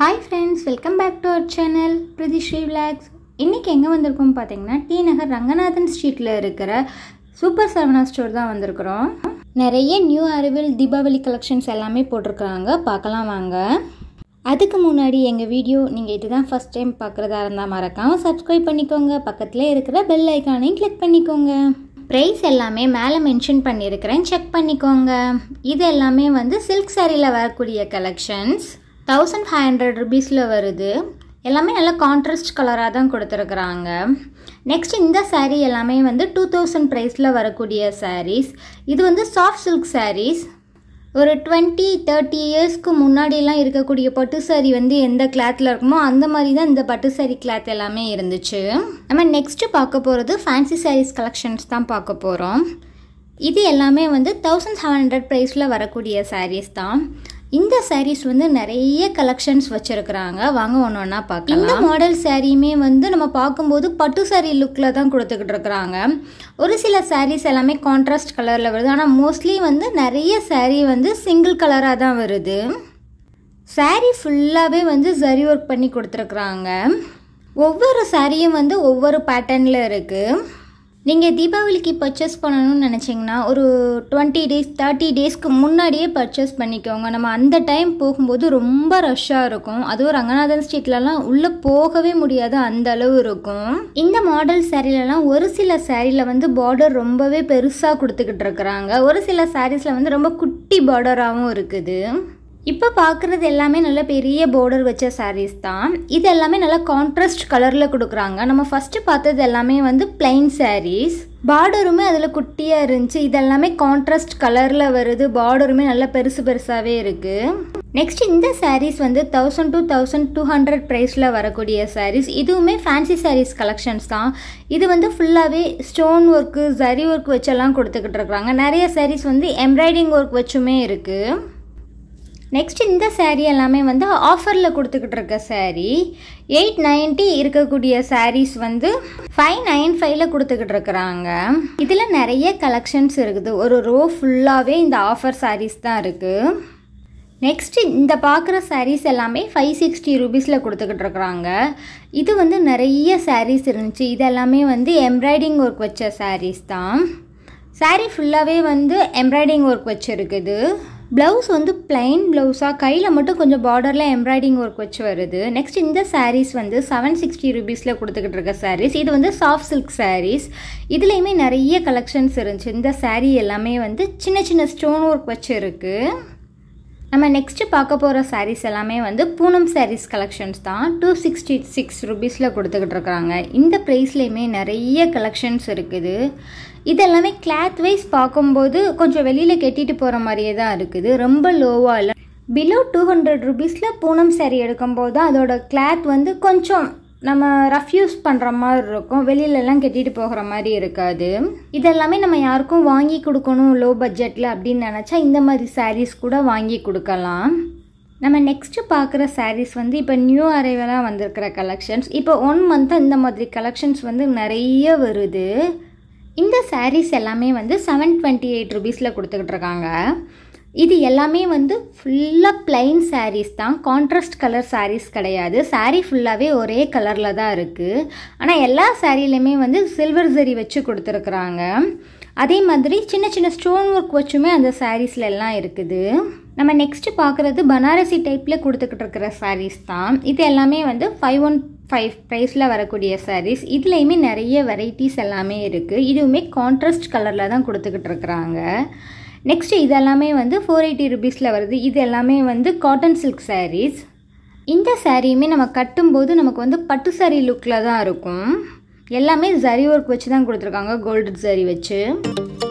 hi friends welcome back to our channel Sri vlogs இன்றைக்கி எங்கே வந்திருக்கோம் பார்த்தீங்கன்னா டி நகர் ரங்கநாதன் ஸ்ட்ரீட்டில் இருக்கிற சூப்பர் சரவணா ஸ்டோர் தான் வந்திருக்கிறோம் நிறைய நியூ அரைவல் தீபாவளி கலெக்ஷன்ஸ் எல்லாமே போட்டிருக்காங்க பார்க்கலாம் வாங்க அதுக்கு முன்னாடி எங்கள் வீடியோ நீங்கள் இதுதான் ஃபஸ்ட் டைம் பார்க்குறதா இருந்தால் மறக்காமல் சப்ஸ்கிரைப் பண்ணிக்கோங்க பக்கத்தில் இருக்கிற பெல் ஐக்கானையும் கிளிக் பண்ணிக்கோங்க ப்ரைஸ் எல்லாமே மேலே மென்ஷன் பண்ணியிருக்கிறேன் செக் பண்ணிக்கோங்க இது எல்லாமே வந்து சில்க் சாரியில் வரக்கூடிய கலெக்ஷன்ஸ் தௌசண்ட் ஃபைவ் ஹண்ட்ரட் ருபீஸில் வருது எல்லாமே நல்ல கான்ட்ராஸ்ட் கலராக தான் கொடுத்துருக்குறாங்க நெக்ஸ்ட் இந்த saree எல்லாமே வந்து டூ தௌசண்ட் ப்ரைஸில் வரக்கூடிய sarees இது வந்து சாஃப்ட் சில்க் sarees ஒரு டுவெண்ட்டி தேர்ட்டி இயர்ஸ்க்கு முன்னாடிலாம் இருக்கக்கூடிய பட்டு saree வந்து எந்த கிளாத்தில் இருக்குமோ அந்த மாதிரி தான் இந்த பட்டு saree கிளாத் எல்லாமே இருந்துச்சு நம்ம நெக்ஸ்ட்டு பார்க்க போகிறது ஃபேன்சி sarees கலெக்ஷன்ஸ் தான் பார்க்க போகிறோம் இது எல்லாமே வந்து தௌசண்ட் செவன் ஹண்ட்ரட் ப்ரைஸில் வரக்கூடிய sarees தான் இந்த sarees வந்து நிறைய கலெக்ஷன்ஸ் வச்சுருக்குறாங்க வாங்க ஒன்று ஒன்றா பார்க்கலாம் இந்த மாடல் சாரியுமே வந்து நம்ம பார்க்கும்போது பட்டு saree லுக்கில் தான் கொடுத்துக்கிட்டு இருக்கிறாங்க ஒரு சில sarees எல்லாமே கான்ட்ராஸ்ட் கலரில் வருது ஆனால் மோஸ்ட்லி வந்து நிறைய saree வந்து சிங்கிள் கலராக தான் வருது saree ஃபுல்லாகவே வந்து ஜரி ஒர்க் பண்ணி கொடுத்துருக்குறாங்க ஒவ்வொரு சாரியும் வந்து ஒவ்வொரு பேட்டர்னில் இருக்குது நீங்கள் தீபாவளிக்கு பர்ச்சேஸ் பண்ணணும்னு நினச்சிங்கன்னா ஒரு டுவெண்ட்டி டேஸ் தேர்ட்டி டேஸ்க்கு முன்னாடியே பர்ச்சேஸ் பண்ணிக்கோங்க நம்ம அந்த டைம் போகும்போது ரொம்ப ரஷ்ஷாக இருக்கும் அதுவும் ரங்கநாதன் ஸ்ட்ரீட்லலாம் உள்ளே போகவே முடியாது அந்த அளவு இருக்கும் இந்த மாடல் சேரீலலாம் ஒரு சில சேரீல வந்து பார்டர் ரொம்பவே பெருசாக கொடுத்துக்கிட்டு இருக்கிறாங்க ஒரு சில சாரீஸில் வந்து ரொம்ப குட்டி பார்டராகவும் இருக்குது இப்போ பார்க்குறது எல்லாமே நல்ல பெரிய பார்டர் வச்ச sarees தான் இது எல்லாமே நல்லா கான்ட்ராஸ்ட் கலரில் கொடுக்குறாங்க நம்ம ஃபஸ்ட்டு பார்த்தது எல்லாமே வந்து plain sarees பார்டருமே அதில் குட்டியாக இருந்துச்சு இது எல்லாமே கான்ட்ராஸ்ட் கலரில் வருது பார்டருமே நல்லா பெருசு பெருசாகவே இருக்குது நெக்ஸ்ட் இந்த sarees வந்து thousand two thousand two hundred ப்ரைஸில் வரக்கூடிய sarees இதுவுமே ஃபேன்சி sarees கலெக்ஷன்ஸ் தான் இது வந்து ஃபுல்லாகவே ஸ்டோன் ஒர்க்கு ஜரி ஒர்க் வச்செல்லாம் கொடுத்துக்கிட்டு இருக்கிறாங்க நிறைய sarees வந்து எம்ப்ராய்டிங் ஒர்க் வச்சுமே இருக்குது நெக்ஸ்ட் இந்த saree எல்லாமே வந்து ஆஃபரில் கொடுத்துக்கிட்டு இருக்க saree எயிட் நைன்ட்டி இருக்கக்கூடிய sarees வந்து ஃபைவ் நைன் ஃபைவ்ல கொடுத்துக்கிட்டு இருக்கிறாங்க இதில் நிறைய கலெக்ஷன்ஸ் இருக்குது ஒரு ரோ ஃபுல்லாகவே இந்த ஆஃபர் sarees தான் இருக்குது நெக்ஸ்ட் இந்த பார்க்குற sarees எல்லாமே ஃபைவ் சிக்ஸ்டி ருபீஸில் கொடுத்துக்கிட்டு இருக்கிறாங்க இது வந்து நிறைய sarees இருந்துச்சு இது எல்லாமே வந்து எம்ப்ராய்டிங் ஒர்க் வச்ச sarees தான் saree ஃபுல்லாகவே வந்து எம்ப்ராய்டிங் ஒர்க் வச்சுருக்குது ப்ளவுஸ் வந்து பிளைன் ப்ளவுஸாக கையில் மட்டும் கொஞ்சம் பார்டரில் எம்ப்ராய்டிங் ஒர்க் வச்சு வருது நெக்ஸ்ட் இந்த sarees வந்து செவன் சிக்ஸ்டி ருபீஸில் கொடுத்துக்கிட்டு இருக்க sarees இது வந்து சாஃப்ட் சில்க் sarees இதுலேயுமே நிறைய கலெக்ஷன்ஸ் இருந்துச்சு இந்த saree எல்லாமே வந்து சின்ன சின்ன ஸ்டோன் ஒர்க் வச்சு இருக்குது நம்ம நெக்ஸ்ட்டு பார்க்க போகிற sarees எல்லாமே வந்து பூனம் sarees கலெக்ஷன்ஸ் தான் டூ சிக்ஸ்டி சிக்ஸ் ருபீஸில் கொடுத்துக்கிட்டு இருக்காங்க இந்த ப்ரைஸ்லேயுமே நிறைய கலெக்ஷன்ஸ் இருக்குது இதெல்லாமே கிளாத் வைஸ் பார்க்கும்போது கொஞ்சம் வெளியில் கட்டிட்டு போகிற மாதிரியே தான் இருக்குது ரொம்ப லோவாக இல்லை பிலோ டூ ஹண்ட்ரட் ருபீஸில் பூனம் saree எடுக்கும்போது தான் அதோட கிளாத் வந்து கொஞ்சம் நம்ம ரஃப் யூஸ் பண்ணுற மாதிரி இருக்கும் வெளியிலலாம் கட்டிட்டு போகிற மாதிரி இருக்காது இதெல்லாமே நம்ம யாருக்கும் வாங்கி கொடுக்கணும் லோ பட்ஜெட்டில் அப்படின்னு நினச்சா இந்த மாதிரி sarees கூட வாங்கி கொடுக்கலாம் நம்ம நெக்ஸ்ட்டு பார்க்குற sarees வந்து இப்போ நியூ அரைவலாக வந்திருக்கிற கலெக்ஷன்ஸ் இப்போ ஒன் மந்த்தாக இந்த மாதிரி கலெக்ஷன்ஸ் வந்து நிறைய வருது இந்த sarees எல்லாமே வந்து செவன் டுவெண்ட்டி எயிட் ருபீஸில் கொடுத்துக்கிட்டு இருக்காங்க இது எல்லாமே வந்து ஃபுல்லாக plain sarees தான் கான்ட்ராஸ்ட் கலர் sarees கிடையாது saree ஃபுல்லாகவே ஒரே கலரில் தான் இருக்குது ஆனால் எல்லா சாரிலையுமே வந்து சில்வர் ஜரி வச்சு கொடுத்துருக்குறாங்க அதே மாதிரி சின்ன சின்ன ஸ்டோன் ஒர்க் வச்சுமே அந்த சாரீஸ்ல எல்லாம் இருக்குது நம்ம நெக்ஸ்ட்டு பார்க்குறது பனாரசி டைப்பில் கொடுத்துக்கிட்டு இருக்கிற sarees தான் இது எல்லாமே வந்து ஃபைவ் ஒன் ஃபைவ் ப்ரைஸில் வரக்கூடிய sarees இதுலேயுமே நிறைய வெரைட்டிஸ் எல்லாமே இருக்குது இதுவுமே கான்ட்ராஸ்ட் கலரில் தான் கொடுத்துக்கிட்டு இருக்கிறாங்க நெக்ஸ்ட் இது எல்லாமே வந்து ஃபோர் எயிட்டி ருபீஸில் வருது இது எல்லாமே வந்து காட்டன் சில்க் sarees இந்த சாரியுமே நம்ம கட்டும்போது நமக்கு வந்து பட்டு saree லுக்கில் தான் இருக்கும் எல்லாமே ஜரி ஒர்க் வச்சு தான் கொடுத்துருக்காங்க கோல்டு ஜரி வச்சு